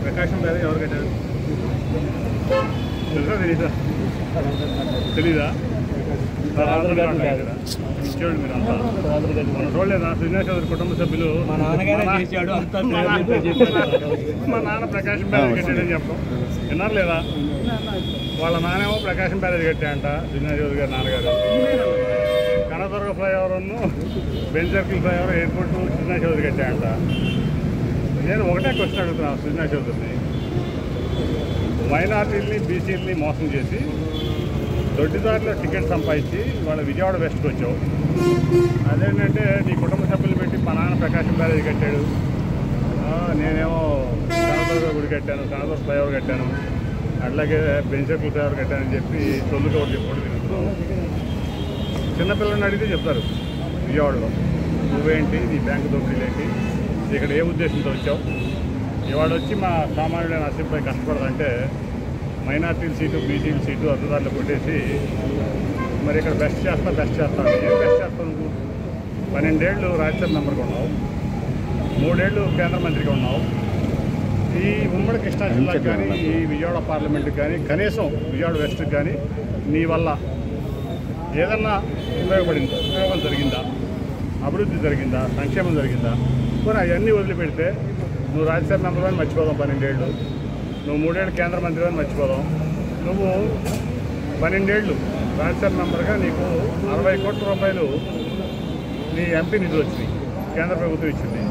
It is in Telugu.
ప్రకాశం బ్యారేజ్ ఎవరు కట్టారు తెలుసా తెలీదా తెలీదా ఇచ్చేవాడు మీరు అంతా మన చూడలేదా శ్రీనివాస్ చౌదరి కుటుంబ సభ్యులు మా నాన్నగారే మా నా- చేశాడు అంతా మా నాన్న- పేర్లతో చెప్పారు. మా నాన్న ప్రకాశం బ్యారేజ్ కట్టాడని చెప్పడం విన్నారు లేదా వాళ్ళ నానేమో ప్రకాశం బ్యారేజ్ కట్టాయంట శ్రీనివాస్ చౌదరి గారి నాన్నగారు కనదుర్గ ఫ్లైఓవర్ను Benz circle flyover airport Srinivas Chowdary కట్టాయంట నేను ఒకటే క్వశ్చన్ అడుగుతున్నాను శ్రీనివాస్ చౌదరిని మైనార్టీల్ని బీసీలని మోసం చేసి దొడ్డిదారిలో టికెట్ సంపాదించి వాళ్ళ విజయవాడ వెస్ట్కి వచ్చావు అదేంటంటే నీ కుటుంబ సభ్యులు పెట్టి మా నాన్న ప్రకాశం బ్యారేజ్ కట్టాడు ఆ, నేనేమో కనదుర్గ గుడి కట్టాను కనదుర్గ ఫ్లైఓవర్ కట్టాను అట్లాగే బెంచర్కుల ఫ్లైఓవర్ కట్టానని చెప్పి తొలుగా ఒకటి ఎప్పుడు తిరుగుతూ చిన్నపిల్లల్ని అడిగితే చెప్తారు విజయవాడలో నువ్వేంటి నీ బ్యాంకు దోపిడీలు ఏంటి ఇక్కడ ఏ ఉద్దేశంతో వచ్చావు ఇవాళ వచ్చి మా సామాన్యుడైన అసెంబ్లీ కష్టపడదంటే మైనార్టీల సీటు బీసీల సీటు అద్దదారులు కొట్టేసి మరి ఇక్కడ బెస్ట్ చేస్తా బెస్ట్ చేస్తా ఏం బెస్ట్ చేస్తావు నువ్వు పన్నెండేళ్ళు రాజ్యసభ మెంబర్గా ఉన్నావు మూడేళ్ళు కేంద్ర మంత్రిగా ఉన్నావు ఈ ఉమ్మడి కృష్ణా జిల్లాకి కానీ ఈ విజయవాడ పార్లమెంట్కి కానీ కనీసం విజయవాడ వెస్ట్కి కానీ నీ వల్ల ఏదన్నా ఉపయోగపడిందా ఉపయోగం జరిగిందా అభివృద్ధి జరిగిందా సంక్షేమం జరిగిందా పోనీ అవన్నీ వదిలిపెడితే నువ్వు రాజ్యసభ మెంబర్ అని మర్చిపోదాం పన్నెండేళ్ళు నువ్వు మూడేళ్ళు కేంద్ర మంత్రి అని మర్చిపోదాం నువ్వు పన్నెండేళ్ళు రాజ్యసభ మెంబర్గా నీకు అరవై కోట్ల రూపాయలు నీ ఎంపీ నిధులు వచ్చినాయి కేంద్ర ప్రభుత్వం ఇచ్చింది